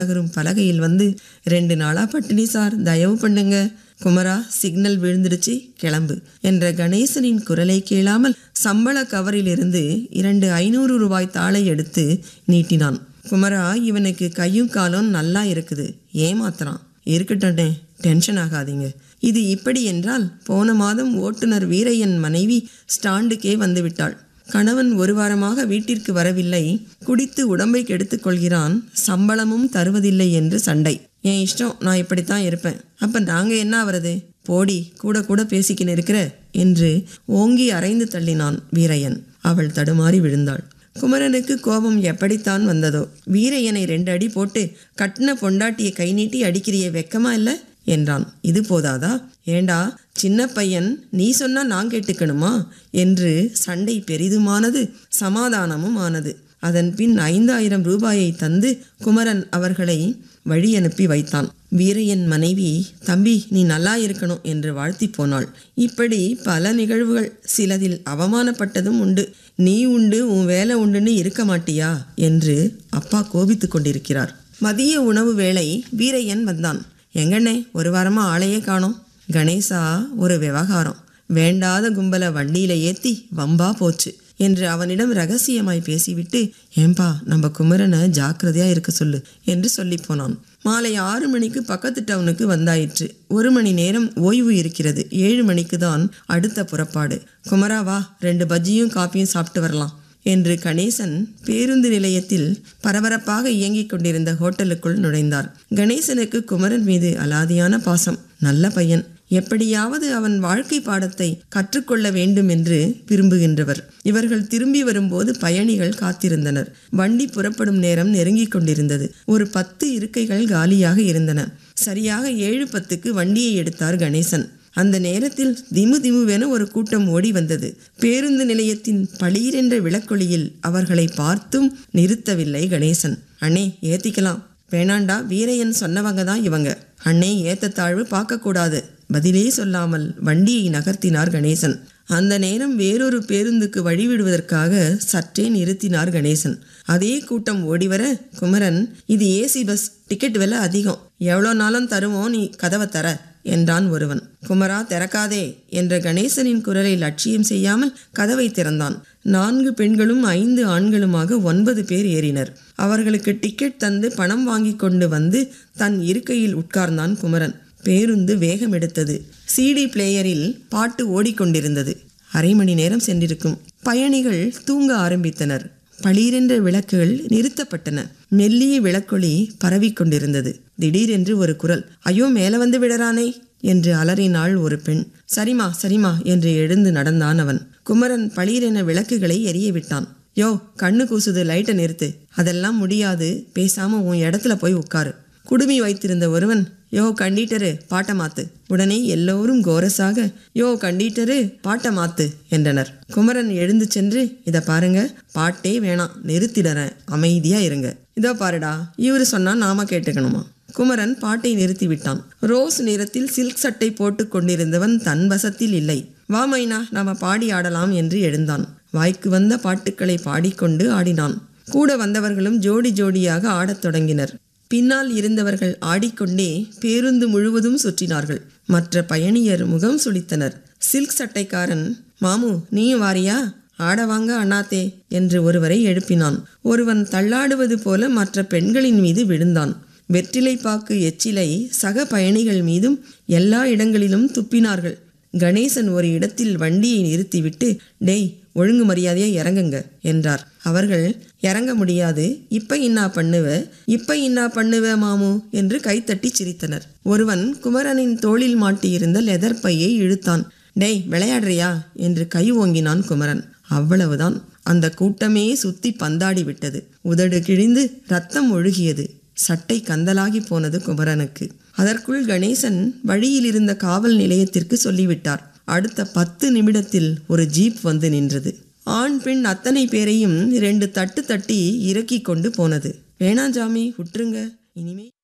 நகரும் பலகையில் வந்து ரெண்டு நாளா பட்டினி சார் தயவு பண்ணுங்க குமரா சிக்னல் விழுந்துடுச்சு கிளம்பு என்ற கணேசனின் குரலை கேளாமல் சம்பள கவரிலிருந்து இரண்டு ஐநூறு ரூபாய் தாளை எடுத்து நீட்டினான் குமரா இவனுக்கு கையும் காலும் நல்லா இருக்குது ஏமாத்துறான் இருக்கட்டே டென்ஷன் ஆகாதீங்க இது இப்படி என்றால் போன மாதம் ஓட்டுநர் வீரையன் மனைவி ஸ்டாண்டுக்கே வந்து விட்டாள் கணவன் ஒரு வாரமாக வீட்டிற்கு வரவில்லை குடித்து உடம்பை கெடுத்துக் கொள்கிறான் சம்பளமும் தருவதில்லை என்று சண்டை என் இஷ்டம் நான் இப்படித்தான் இருப்பேன் அப்ப நாங்க என்ன ஆவறது போடி கூட கூட பேசிக்கின்னு இருக்கிற என்று ஓங்கி அரைந்து தள்ளினான் வீரையன் அவள் தடுமாறி விழுந்தாள் குமரனுக்கு கோபம் எப்படித்தான் வந்ததோ வீரையனை ரெண்டு அடி போட்டு கட்டின பொண்டாட்டியை கை நீட்டி அடிக்கிறிய வெக்கமா இல்ல என்றான் இது போதாதா ஏண்டா சின்ன பையன் நீ சொன்னா நான் கேட்டுக்கணுமா என்று சண்டை பெரிதுமானது சமாதானமும் ஆனது அதன் பின் ஐந்தாயிரம் ரூபாயை தந்து குமரன் அவர்களை வழி அனுப்பி வைத்தான் வீரையன் மனைவி தம்பி நீ நல்லா இருக்கணும் என்று வாழ்த்தி போனாள் இப்படி பல நிகழ்வுகள் சிலதில் அவமானப்பட்டதும் உண்டு நீ உண்டு உன் வேலை உண்டுன்னு இருக்க மாட்டியா என்று அப்பா கோபித்துக் கொண்டிருக்கிறார் மதிய உணவு வேளை வீரையன் வந்தான் எங்கண்ணே ஒரு வாரமா ஆளையே காணோம் கணேசா ஒரு விவகாரம் வேண்டாத கும்பலை வண்டியில ஏத்தி வம்பா போச்சு என்று அவனிடம் ரகசியமாய் பேசிவிட்டு ஏம்பா நம்ம குமரனை ஜாக்கிரதையா இருக்க சொல்லு என்று சொல்லி போனான் மாலை ஆறு மணிக்கு பக்கத்து டவுனுக்கு வந்தாயிற்று ஒரு மணி நேரம் ஓய்வு இருக்கிறது ஏழு மணிக்கு தான் அடுத்த புறப்பாடு குமரா வா ரெண்டு பஜ்ஜியும் காப்பியும் சாப்பிட்டு வரலாம் என்று கணேசன் பேருந்து நிலையத்தில் பரபரப்பாக இயங்கிக் கொண்டிருந்த ஹோட்டலுக்குள் நுழைந்தார் கணேசனுக்கு குமரன் மீது அலாதியான பாசம் நல்ல பையன் எப்படியாவது அவன் வாழ்க்கை பாடத்தை கற்றுக்கொள்ள வேண்டும் என்று விரும்புகின்றவர் இவர்கள் திரும்பி வரும்போது பயணிகள் காத்திருந்தனர் வண்டி புறப்படும் நேரம் நெருங்கிக் கொண்டிருந்தது ஒரு பத்து இருக்கைகள் காலியாக இருந்தன சரியாக ஏழு பத்துக்கு வண்டியை எடுத்தார் கணேசன் அந்த நேரத்தில் திமு திமுவென ஒரு கூட்டம் ஓடி வந்தது பேருந்து நிலையத்தின் பளீரென்ற விளக்கொளியில் அவர்களை பார்த்தும் நிறுத்தவில்லை கணேசன் அண்ணே ஏத்திக்கலாம் வேணாண்டா வீரையன் சொன்னவங்க தான் இவங்க அண்ணே ஏத்தத்தாழ்வு பார்க்கக்கூடாது பதிலே சொல்லாமல் வண்டியை நகர்த்தினார் கணேசன் அந்த நேரம் வேறொரு பேருந்துக்கு வழிவிடுவதற்காக சற்றே நிறுத்தினார் கணேசன் அதே கூட்டம் ஓடிவர குமரன் இது ஏசி பஸ் டிக்கெட் விலை அதிகம் எவ்வளோ நாளும் தருவோம் நீ கதவை தர என்றான் ஒருவன் குமரா திறக்காதே என்ற கணேசனின் குரலை லட்சியம் செய்யாமல் கதவை திறந்தான் நான்கு பெண்களும் ஐந்து ஆண்களுமாக ஒன்பது பேர் ஏறினர் அவர்களுக்கு டிக்கெட் தந்து பணம் வாங்கி கொண்டு வந்து தன் இருக்கையில் உட்கார்ந்தான் குமரன் பேருந்து வேகம் எடுத்தது சிடி பிளேயரில் பாட்டு ஓடிக்கொண்டிருந்தது அரை மணி நேரம் சென்றிருக்கும் பயணிகள் தூங்க ஆரம்பித்தனர் பளீரென்ற விளக்குகள் நிறுத்தப்பட்டன மெல்லிய விளக்கொளி பரவிக்கொண்டிருந்தது திடீரென்று ஒரு குரல் ஐயோ மேல வந்து விடறானே என்று அலறினாள் ஒரு பெண் சரிமா சரிமா என்று எழுந்து நடந்தான் அவன் குமரன் பளீரென விளக்குகளை எரிய விட்டான் யோ கண்ணு கூசுது லைட்டை நிறுத்து அதெல்லாம் முடியாது பேசாம உன் இடத்துல போய் உட்காரு குடுமி வைத்திருந்த ஒருவன் யோ கண்டீட்டரு பாட்டை மாத்து உடனே எல்லோரும் கோரஸாக யோ கண்டீட்டரு பாட்டை மாத்து என்றனர் குமரன் எழுந்து சென்று இதை பாருங்க பாட்டே வேணாம் நிறுத்திடறேன் அமைதியா இருங்க இதோ பாருடா இவரு சொன்னா நாம கேட்டுக்கணுமா குமரன் பாட்டை நிறுத்தி விட்டான் ரோஸ் நிறத்தில் சில்க் சட்டை போட்டு கொண்டிருந்தவன் தன் வசத்தில் இல்லை வா மைனா நாம பாடி ஆடலாம் என்று எழுந்தான் வாய்க்கு வந்த பாட்டுக்களை பாடிக்கொண்டு ஆடினான் கூட வந்தவர்களும் ஜோடி ஜோடியாக ஆடத் தொடங்கினர் பின்னால் இருந்தவர்கள் ஆடிக்கொண்டே பேருந்து முழுவதும் சுற்றினார்கள் மற்ற பயணியர் முகம் சுளித்தனர் சில்க் சட்டைக்காரன் மாமு நீயும் வாரியா ஆட வாங்க அண்ணாத்தே என்று ஒருவரை எழுப்பினான் ஒருவன் தள்ளாடுவது போல மற்ற பெண்களின் மீது விழுந்தான் வெற்றிலைப்பாக்கு எச்சிலை சக பயணிகள் மீதும் எல்லா இடங்களிலும் துப்பினார்கள் கணேசன் ஒரு இடத்தில் வண்டியை நிறுத்திவிட்டு டேய் ஒழுங்கு மரியாதையா இறங்குங்க என்றார் அவர்கள் இறங்க முடியாது இப்ப இன்னா பண்ணுவ இப்ப இன்னா பண்ணுவ மாமு என்று கைத்தட்டி சிரித்தனர் ஒருவன் குமரனின் தோளில் மாட்டியிருந்த லெதர் பையை இழுத்தான் டேய் விளையாடுறியா என்று கை ஓங்கினான் குமரன் அவ்வளவுதான் அந்த கூட்டமே சுத்தி பந்தாடி விட்டது உதடு கிழிந்து ரத்தம் ஒழுகியது சட்டை கந்தலாகி போனது குமரனுக்கு அதற்குள் கணேசன் வழியில் இருந்த காவல் நிலையத்திற்கு சொல்லிவிட்டார் அடுத்த பத்து நிமிடத்தில் ஒரு ஜீப் வந்து நின்றது ஆண் பெண் அத்தனை பேரையும் ரெண்டு தட்டு தட்டி இறக்கி கொண்டு போனது வேணாஞ்சாமி விட்டுருங்க இனிமே